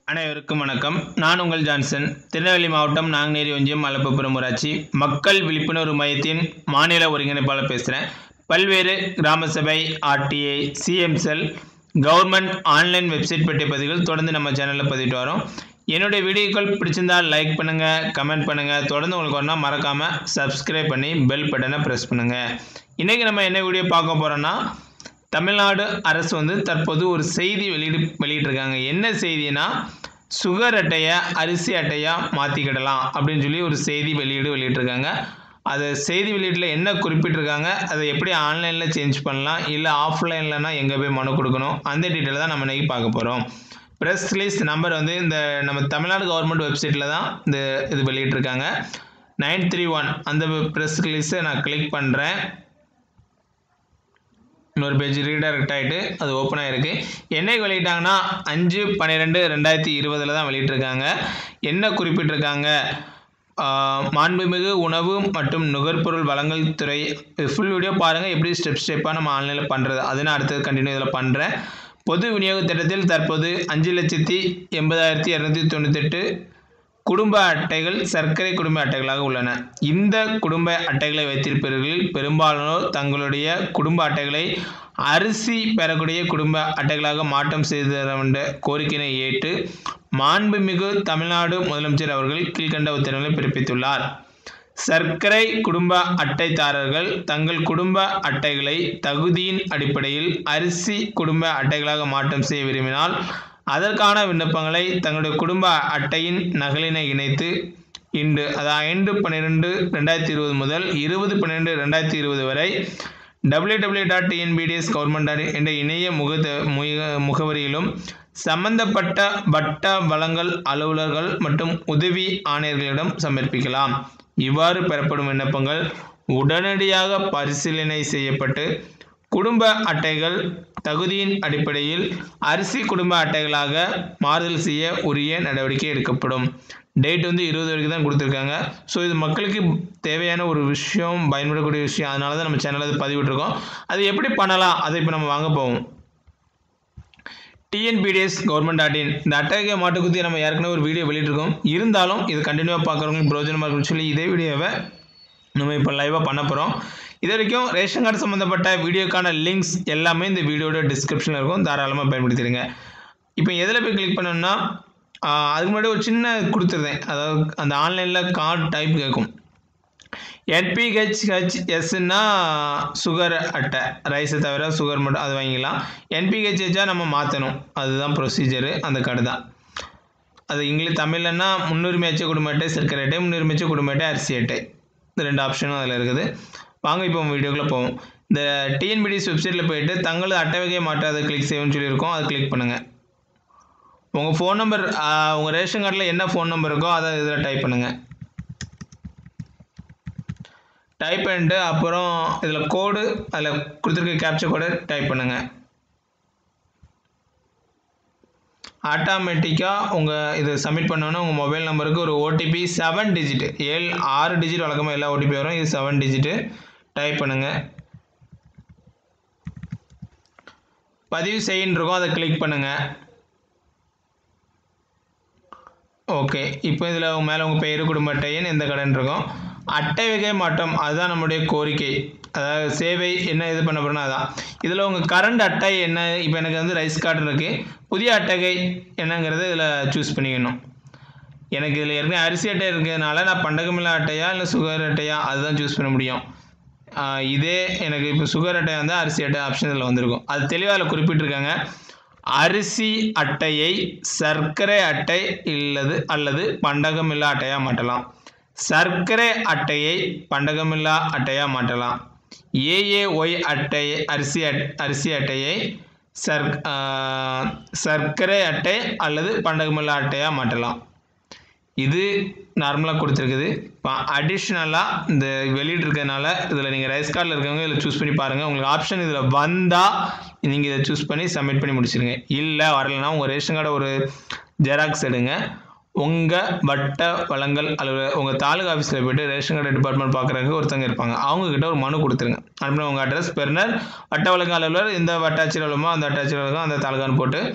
அனைவருக்கும் வணக்கம் நான் உங்கள் ஜான்சன் திருநெல்வேலி மாவட்டம் நாங்குநேரி ஒன்றியம் மலப்புப்புறம் ஊராட்சி மக்கள் விழிப்புணர்வு மையத்தின் மாநில ஒருங்கிணைப்பாளர் பேசுகிறேன் பல்வேறு கிராம சபை RTI CM cell government online website பற்றிய பதிவுகள் தொடர்ந்து நம்ம சேனலில் பதிவிட்டு வரோம் என்னுடைய வீடியோக்கள் பிடிச்சிருந்தால் லைக் பண்ணுங்கள் கமெண்ட் பண்ணுங்கள் தொடர்ந்து உங்களுக்கு வரணும் மறக்காமல் சப்ஸ்கிரைப் பண்ணி பெல் பட்டனை ப்ரெஸ் பண்ணுங்கள் இன்றைக்கி நம்ம என்ன வீடியோ பார்க்க போகிறோன்னா தமிழ்நாடு அரசு வந்து தற்போது ஒரு செய்தி வெளியிடு வெளியிட்டிருக்காங்க என்ன செய்தினா சுகர் அட்டையை அரிசி அட்டையாக மாற்றிக்கிடலாம் அப்படின்னு சொல்லி ஒரு செய்தி வெளியீடு வெளியிட்டிருக்காங்க அது செய்தி வெளியீட்டில் என்ன குறிப்பிட்டிருக்காங்க அதை எப்படி ஆன்லைனில் சேஞ்ச் பண்ணலாம் இல்லை ஆஃப்லைன்லனா எங்கே போய் மனு கொடுக்கணும் அந்த டீட்டெயில் தான் நம்ம இன்றைக்கி பார்க்க போகிறோம் ப்ரெஸ் ரிலீஸ் நம்பர் வந்து இந்த நம்ம தமிழ்நாடு கவர்மெண்ட் வெப்சைட்டில் தான் இந்த இது வெளியிட்டிருக்காங்க நைன் த்ரீ ஒன் அந்த ப்ரெஸ் ரிலீஸை நான் கிளிக் பண்ணுறேன் இன்னொரு பேஜ் ரீடைரக்ட் ஆகிட்டு அது ஓப்பன் ஆகிருக்கு என்னைக்கு வெளியிட்டாங்கன்னா அஞ்சு பன்னிரெண்டு ரெண்டாயிரத்தி இருபதில் தான் வெளியிட்டிருக்காங்க என்ன குறிப்பிட்டிருக்காங்க ஆஹ், மாண்புமிகு உணவு மற்றும் நுகர்பொருள் வழங்கல் துறை ஃபுல் வீடியோ பாருங்கள் எப்படி ஸ்டெப் ஸ்டெப்பாக நம்ம ஆன்லைனில் பண்ணுறது அது நான் அடுத்தது கண்டினியூ இதில் பண்ணுறேன் பொது விநியோக திட்டத்தில் தற்போது அஞ்சு லட்சத்தி எண்பதாயிரத்தி இரநூத்தி தொண்ணூத்தெட்டு குடும்ப அட்டைகள் சர்க்கரை குடும்ப அட்டைகளாக உள்ளன இந்த குடும்ப அட்டைகளை வைத்திருப்பவர்களில் பெரும்பாலானோர் தங்களுடைய குடும்ப அட்டைகளை அரிசி பெறக்கூடிய குடும்ப அட்டைகளாக மாற்றம் செய்து தர வேண்டிய கோரிக்கையினை ஏற்று மாண்புமிகு தமிழ்நாடு முதலமைச்சர் அவர்கள் கீழ்கண்ட உத்தரவுகளை பிறப்பித்துள்ளார் சர்க்கரை குடும்ப அட்டைதாரர்கள் தங்கள் குடும்ப அட்டைகளை தகுதியின் அடிப்படையில் அரிசி குடும்ப அட்டைகளாக மாற்றம் செய்ய விரும்பினால் அதற்கான விண்ணப்பங்களை தங்களுடைய குடும்ப அட்டையின் நகலினை இணைத்து இன்று அதாவது ஐந்து பன்னிரெண்டு ரெண்டாயிரத்தி இருபது முதல் இருபது பன்னிரெண்டு ரெண்டாயிரத்தி இருபது வரை W W dot TNPDS government dot என்ற இணைய முக முக- முகவரியிலும் சம்பந்தப்பட்ட வட்ட வழங்கல் அலுவலர்கள் மற்றும் உதவி ஆணையர்களிடம் சமர்ப்பிக்கலாம் இவ்வாறு பெறப்படும் விண்ணப்பங்கள் உடனடியாக பரிசீலனை செய்யப்பட்டு குடும்ப அட்டைகள் தகுதியின் அடிப்படையில் அரிசி குடும்ப அட்டைகளாக மாறுதல் செய்ய உரிய நடவடிக்கை எடுக்கப்படும் டேட் வந்து இருபது வரைக்கும் தான் கொடுத்துருக்காங்க ஸோ இது மக்களுக்கு தேவையான ஒரு விஷயம் பயன்படக்கூடிய விஷயம் அதனால தான் நம்ம சேனலில் அது பதிவிட்டிருக்கோம் அது எப்படி பண்ணலாம் அதை இப்போ நம்ம வாங்க போவோம் டிஎன்பிடிஎஸ் கவர்மெண்ட் டாட் இன் இந்த அட்டகை மாட்டுக்குத்தி நம்ம ஏற்கனவே ஒரு வீடியோ வெளியிட்டிருக்கோம் இருந்தாலும் இது கண்டினியூவாக பார்க்குறவங்களுக்கு பிரோஜனமாக இருக்குன்னு சொல்லி இதே வீடியோவை நம்ம இப்போ லைவாக பண்ண போகிறோம் இது வரைக்கும் ரேஷன் கார்டு சம்மந்தப்பட்ட வீடியோக்கான லிங்க்ஸ் எல்லாமே இந்த வீடியோட டிஸ்கிரிப்ஷனில் இருக்கும் தாராளமாக பயன்படுத்திடுங்க இப்போ எதில் போய் கிளிக் பண்ணோம்னா ஆஹ், அதுக்கு முன்னாடி ஒரு சின்ன கொடுத்துருந்தேன் அதாவது அந்த ஆன்லைனில் கார்டு டைப் கேட்கும் என்பிஹெச்ஹெச்எஸ்ன்னா சுகர் அட்டை ரைஸை தவிர சுகர் மட்டும் அது வாங்கிக்கலாம் என்பிஹெச்ஹெச்சாக நம்ம மாற்றணும் அதுதான் ப்ரொசீஜரு அந்த கார்டு தான் அது இங்கிலீஷ் தமிழ்லன்னா முன்னுரிமை அச்ச குடும்ப அட்டை சர்க்கரை அட்டை முன்னுரிமை அச்ச குடும்ப அட்டை அரிசி அட்டை இந்த ரெண்டு ஆப்ஷனும் அதில் இருக்குது வாங்க இப்போ வீடியோக்குள்ளே போவோம் இந்த டிஎன்பிடிஎஸ் வெப்சைட்டில் போயிட்டு தங்களது அட்டை வகையை மாற்றாத கிளிக் செய்யணும்னு சொல்லியிருக்கோம் அதை கிளிக் பண்ணுங்கள் உங்கள் ஃபோன் நம்பர் உங்கள் ரேஷன் கார்டில் என்ன ஃபோன் நம்பர் இருக்கோ அதை இதில் டைப் பண்ணுங்கள் டைப் பண்ணிட்டு அப்புறம் இதில் கோடு அதில் கொடுத்துருக்க கேப்சர் கோடை டைப் பண்ணுங்கள் ஆட்டோமேட்டிக்காக உங்கள் இதை சப்மிட் பண்ணோன்னே உங்கள் மொபைல் நம்பருக்கு ஒரு ஓடிபி செவன் டிஜிட் ஏழு ஆறு டிஜிட் வழக்கமாக எல்லா ஓடிபி வரும் இது செவன் டிஜிட்டு டைப் பண்ணுங்கள் பதிவு செய்யின்னு இருக்கும் அதை கிளிக் பண்ணுங்கள் ஓகே இப்போ இதில் மேலே உங்கள் பெயர் குடும்ப அட்டைன்னு எந்த கடன் இருக்கும் அட்டை வகை மாற்றம் அதுதான் நம்முடைய கோரிக்கை அதாவது சேவை என்ன இது பண்ண போகிறோன்னா அதான் இதில் உங்கள் கரண்ட் அட்டை என்ன இப்போ எனக்கு வந்து ரைஸ் கார்டு இருக்குது புதிய அட்டகை என்னங்கிறத இதில் சூஸ் பண்ணிக்கணும் எனக்கு இதில் ஏற்கனவே அரிசி அட்டை இருக்கிறதுனால நான் பண்டகமில்லா அட்டையா இல்லை சுகர் அட்டையா அதுதான் சூஸ் பண்ண முடியும் ஆஹ் இதே எனக்கு இப்போ சுகர் அட்டை வந்து அரிசி அட்டை ஆப்ஷன் இதில் வந்திருக்கும் அது தெளிவாக அதில் குறிப்பிட்டிருக்காங்க அரிசி அட்டையை சர்க்கரை அட்டை இல்லது அல்லது பண்டகமில்லா அட்டையாக மாற்றலாம் சர்க்கரை அட்டையை பண்டகமில்லா அட்டையாக மாற்றலாம் ஏஏஒய் அட்டை அரிசி அட் அரிசி அட்டையை சர் ஆஹ் சர்க்கரை அட்டை அல்லது பண்டகமில்லா அட்டையாக மாற்றலாம் இது நார்மலாக கொடுத்துருக்குது இப்போ அடிஷ்னலாக இந்த வெளியிட்ருக்கனால இதில் நீங்கள் ரைஸ் கார்டில் இருக்கவங்க இதில் சூஸ் பண்ணி பாருங்கள் உங்களுக்கு ஆப்ஷன் இதில் வந்தால் நீங்கள் இதை சூஸ் பண்ணி சப்மிட் பண்ணி முடிச்சிருங்க இல்லை வரலைன்னா உங்கள் ரேஷன் கார்டை ஒரு ஜெராக்ஸ் எடுங்க உங்கள் வட்ட வழங்கல் அலுவலர் உங்கள் தாலுகா ஆஃபீஸில் போய்ட்டு ரேஷன் கார்டு டிபார்ட்மெண்ட் பார்க்குறதுக்கு ஒருத்தங்க இருப்பாங்க அவங்கக்கிட்ட ஒரு மனு கொடுத்துருங்க அனுப்பின உங்கள் அட்ரஸ் பெறுநர் வட்ட வழங்கல் அலுவலர் இந்த வட்டாட்சியர் அலுவலகமோ அந்த வட்டாட்சியர் அலுவலகம் அந்த தாலுகான்னு போட்டு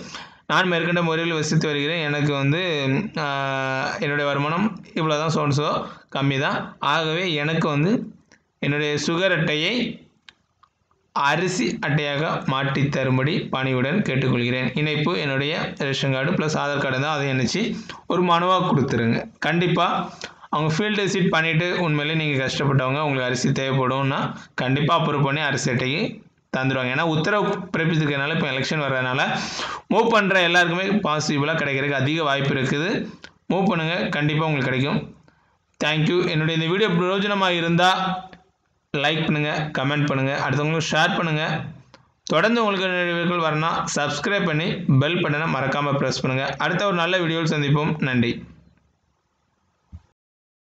நான் மேற்கண்ட முறையில் வசித்து வருகிறேன் எனக்கு வந்து ஆஹ், என்னுடைய வருமானம் இவ்வளோ தான் சோன்சோ கம்மி தான் ஆகவே எனக்கு வந்து என்னுடைய சுகர் அட்டையை அரிசி அட்டையாக மாற்றி தரும்படி பணிவுடன் கேட்டுக்கொள்கிறேன் இணைப்பு என்னுடைய ration card plus Aadhaar card தான் அதை இணைச்சி ஒரு மனுவாக கொடுத்துருங்க கண்டிப்பாக அவங்க ஃபீல்டு விசிட் பண்ணிவிட்டு உண்மையிலே நீங்கள் கஷ்டப்பட்டவங்க உங்களுக்கு அரிசி தேவைப்படும்னா கண்டிப்பாக அப்ரூவ் பண்ணி அரிசி அட்டைக்கு தந்துடுவாங்க ஏன்னா உத்தரவு பிறப்பிச்சிருக்கனால இப்போ எலெக்ஷன் வர்றதுனால மூவ் பண்ணுற எல்லாருக்குமே பாசிபிளாக கிடைக்கிறதுக்கு அதிக வாய்ப்பு இருக்குது மூவ் பண்ணுங்கள் கண்டிப்பாக உங்களுக்கு கிடைக்கும் தேங்க்யூ என்னுடைய இந்த வீடியோ பிரயோஜனமாக இருந்தால் லைக் பண்ணுங்கள் கமெண்ட் பண்ணுங்கள் அடுத்தவங்களுக்கு ஷேர் பண்ணுங்கள் தொடர்ந்து உங்களுக்கு வீடியோக்கள் வரணும் சப்ஸ்கிரைப் பண்ணி பெல் பட்டனை மறக்காமல் ப்ரெஸ் பண்ணுங்கள் அடுத்த ஒரு நல்ல வீடியோவில் சந்திப்போம் நன்றி